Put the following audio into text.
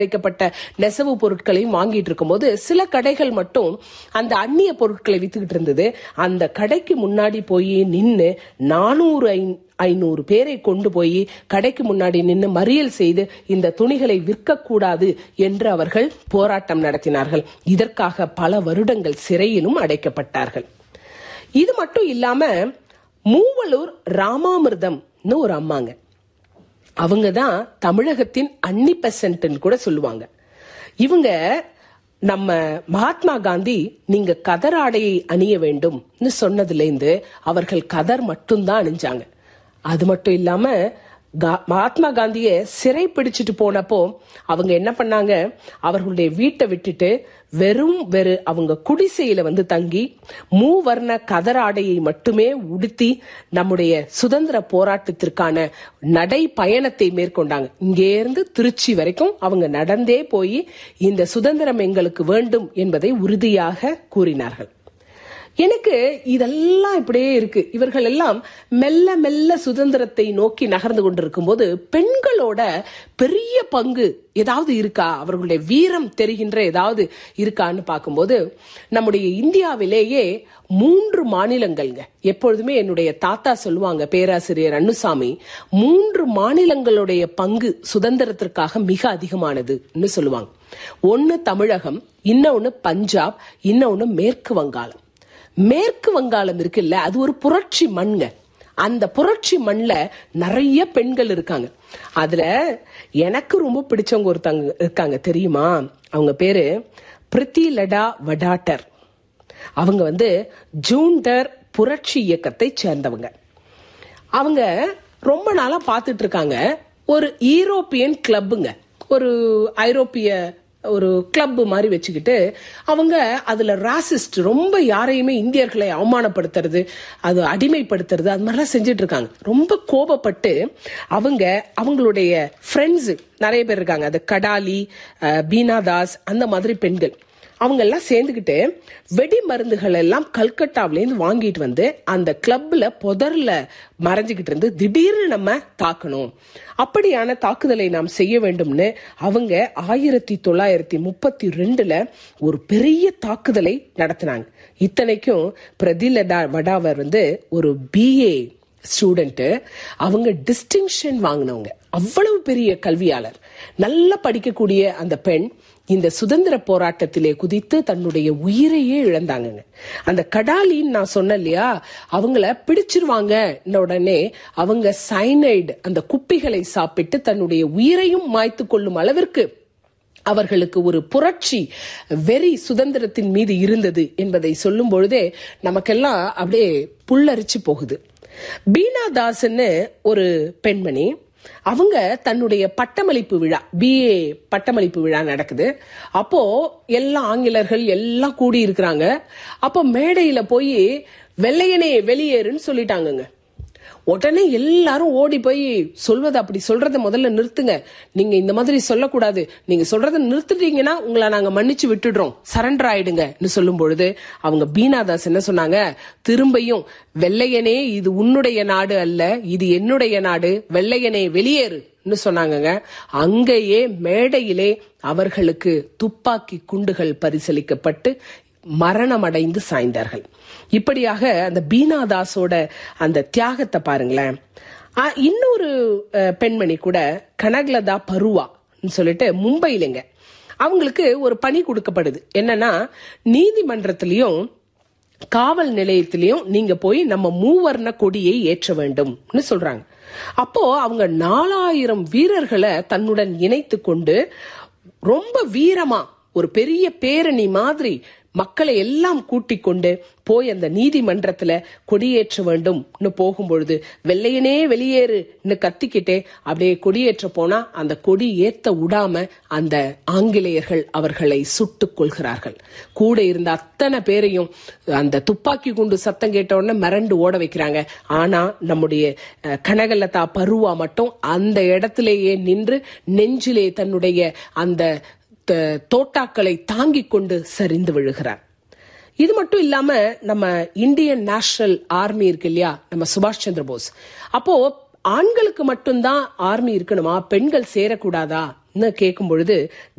தயாரிக்கப்பட்ட நெசவு பொருட்களையும் வாங்கிட்டு இருக்கும்போது சில கடைகள் மட்டும் அந்த அந்நிய பொருட்களை வித்துக்கிட்டு இருந்தது அந்த கடைக்கு முன்னாடி போய் நின்னு நானூறு ஐநூறு பேரை கொண்டு போய் கடைக்கு முன்னாடி நின்று மறியல் செய்து இந்த துணிகளை விற்கக்கூடாது என்று அவர்கள் போராட்டம் நடத்தினார்கள் இதற்காக பல வருடங்கள் சிறையிலும் அடைக்கப்பட்டார்கள் இது மட்டும் இல்லாம மூவலூர் ராமாமிர்தம்னு ஒரு அம்மாங்க அவங்க தான் தமிழகத்தின் அன்னி பெசன்ட்னு கூட சொல்லுவாங்க இவங்க நம்ம மகாத்மா காந்தி நீங்க கதர் ஆடையை அணிய வேண்டும்னு சொன்னதுலேருந்து அவர்கள் கதர் மட்டும்தான் அணிஞ்சாங்க அது மட்டும் இல்லாம கா- மகாத்மா காந்திய சிறை பிடிச்சிட்டு போனப்போ அவங்க என்ன பண்ணாங்க அவர்களுடைய வீட்டை விட்டுட்டு வெறும் வெறு அவங்க குடிசையில வந்து தங்கி மூவர்ண கதர் ஆடையை மட்டுமே உடுத்தி நம்முடைய சுதந்திர போராட்டத்திற்கான நடை பயணத்தை மேற்கொண்டாங்க இங்கே இருந்து திருச்சி வரைக்கும் அவங்க நடந்தே போய் இந்த சுதந்திரம் எங்களுக்கு வேண்டும் என்பதை உறுதியாக கூறினார்கள் எனக்கு இதெல்லாம் இப்படியே இருக்கு இவர்கள் எல்லாம் மெல்ல மெல்ல சுதந்திரத்தை நோக்கி நகர்ந்து கொண்டிருக்கும் போது பெண்களோட பெரிய பங்கு ஏதாவது இருக்கா அவர்களுடைய வீரம் தெரிகின்ற ஏதாவது இருக்கான்னு பார்க்கும்போது நம்முடைய இந்தியாவிலேயே மூன்று மாநிலங்கள்ங்க எப்பொழுதுமே என்னுடைய தாத்தா சொல்லுவாங்க பேராசிரியர் அன்னுசாமி மூன்று மாநிலங்களுடைய பங்கு சுதந்திரத்திற்காக மிக அதிகமானதுன்னு சொல்லுவாங்க ஒன்னு தமிழகம் இன்னொன்னு பஞ்சாப் இன்னொன்னு மேற்கு வங்காளம் மேற்கு வங்காளம் இருக்குல்ல அது ஒரு புரட்சி மண்ங்க அந்த புரட்சி மண்ல நிறைய பெண்கள் இருக்காங்க அதுல எனக்கு ரொம்ப பிடிச்சவங்க ஒருத்தங்க இருக்காங்க தெரியுமா அவங்க பேரு பிரித்தி லடா வடாட்டர் அவங்க வந்து ஜூண்டர் புரட்சி இயக்கத்தை சேர்ந்தவங்க அவங்க ரொம்ப நாளா பார்த்துட்டு இருக்காங்க ஒரு ஈரோப்பியன் கிளப்புங்க ஒரு ஐரோப்பிய ஒரு கிளப் மாதிரி வச்சுக்கிட்டு அவங்க அதுல ராசிஸ்ட் ரொம்ப யாரையுமே இந்தியர்களை அவமானப்படுத்துறது அது அடிமைப்படுத்துறது அது மாதிரிலாம் செஞ்சுட்டு இருக்காங்க ரொம்ப கோபப்பட்டு அவங்க அவங்களுடைய ஃப்ரெண்ட்ஸ் நிறைய பேர் இருக்காங்க அது கடாலி அஹ், பீனா தாஸ் அந்த மாதிரி பெண்கள் அவங்க எல்லாம் சேர்ந்துக்கிட்டு வெடி மருந்துகள் எல்லாம் கல்கட்டாவிலேருந்து வாங்கிட்டு வந்து அந்த கிளப்ல புதர்ல மறைஞ்சுக்கிட்டு இருந்து திடீர்னு நம்ம தாக்கணும் அப்படியான தாக்குதலை நாம் செய்ய வேண்டும்னு அவங்க ஆயிரத்தி தொள்ளாயிரத்தி முப்பத்தி ரெண்டுல ஒரு பெரிய தாக்குதலை நடத்தினாங்க இத்தனைக்கும் பிரதிலடா வடாவர் வந்து ஒரு பிஏ ஸ்டூடெண்ட் அவங்க டிஸ்டிங்ஷன் வாங்கினவங்க அவ்வளவு பெரிய கல்வியாளர் நல்லா படிக்கக்கூடிய அந்த பெண் இந்த சுதந்திர போராட்டத்திலே குதித்து தன்னுடைய உயிரையே இழந்தாங்கங்க அந்த கடாலின்னு நான் சொன்னேன் இல்லையா அவங்கள பிடிச்சிருவாங்க உடனே அவங்க சைனைடு அந்த குப்பிகளை சாப்பிட்டு தன்னுடைய உயிரையும் மாய்த்து கொள்ளும் அளவிற்கு அவர்களுக்கு ஒரு புரட்சி வெறி சுதந்திரத்தின் மீது இருந்தது என்பதை சொல்லும் பொழுதே நமக்கெல்லாம் அப்படியே புல்லரிச்சு போகுது பீனா தாஸ்ன்னு ஒரு பெண்மணி அவங்க தன்னுடைய பட்டமளிப்பு விழா பிஏ பட்டமளிப்பு விழா நடக்குது அப்போ எல்லா ஆங்கிலர்கள் எல்லாம் கூடி இருக்கிறாங்க அப்போ மேடையில போய் வெள்ளையனே வெளியேறுன்னு சொல்லிட்டாங்கங்க உடனே எல்லாரும் ஓடி போய் சொல்வதை அப்படி சொல்றத முதல்ல நிறுத்துங்க நீங்க இந்த மாதிரி சொல்லக்கூடாது நீங்க சொல்றத நிறுத்திட்டீங்கன்னா உங்களை நாங்க மன்னிச்சு விட்டுடுறோம் சரண்டர் ஆயிடுங்கன்னு சொல்லும் பொழுது அவங்க பீனாதாஸ் என்ன சொன்னாங்க திரும்பியும் வெள்ளையனே இது உன்னுடைய நாடு அல்ல இது என்னுடைய நாடு வெள்ளையனே வெளியேறு சொன்னாங்கங்க அங்கேயே மேடையிலே அவர்களுக்கு துப்பாக்கி குண்டுகள் பரிசளிக்கப்பட்டு மரணமடைந்து சாய்ந்தார்கள் இப்படியாக அந்த பீனாதாஸோட அந்த தியாகத்தை பாருங்களேன் ஆ, இன்னொரு அஹ், பெண்மணி கூட கனகலதா பருவா சொல்லிட்டு மும்பையிலங்க அவங்களுக்கு ஒரு பணி கொடுக்கப்படுது என்னன்னா நீதிமன்றத்திலையும் காவல் நிலையத்திலையும் நீங்க போய் நம்ம மூவர்ண கொடியை ஏற்ற வேண்டும்னு சொல்றாங்க அப்போ அவங்க நாலாயிரம் வீரர்களை தன்னுடன் இணைத்து கொண்டு ரொம்ப வீரமா ஒரு பெரிய பேரணி மாதிரி மக்களை எல்லாம் கூட்டிக் கொண்டு போய் அந்த நீதிமன்றத்துல கொடியேற்ற வேண்டும்னு போகும்பொழுது வெள்ளையனே வெளியேறுன்னு கத்திக்கிட்டே அப்படியே கொடியேற்ற போனா அந்த கொடி ஏத்த விடாம அந்த ஆங்கிலேயர்கள் அவர்களை சுட்டுக் கொள்கிறார்கள் கூட இருந்த அத்தனை பேரையும் அந்த துப்பாக்கி குண்டு சத்தம் கேட்ட உடனே மிரண்டு ஓட வைக்கிறாங்க ஆனா நம்முடைய அஹ், கனகலதா பருவா மட்டும் அந்த இடத்திலேயே நின்று நெஞ்சிலே தன்னுடைய அந்த த- தோட்டாக்களை தாங்கிக் கொண்டு சரிந்து விழுகிறார் இது மட்டும் இல்லாம நம்ம இந்தியன் நேஷனல் ஆர்மி இருக்கு இல்லையா நம்ம சுபாஷ் சந்திர போஸ் அப்போ ஆண்களுக்கு மட்டும்தான் ஆர்மி இருக்கணுமா பெண்கள் சேரக்கூடாதா கேட்கும் பொழுது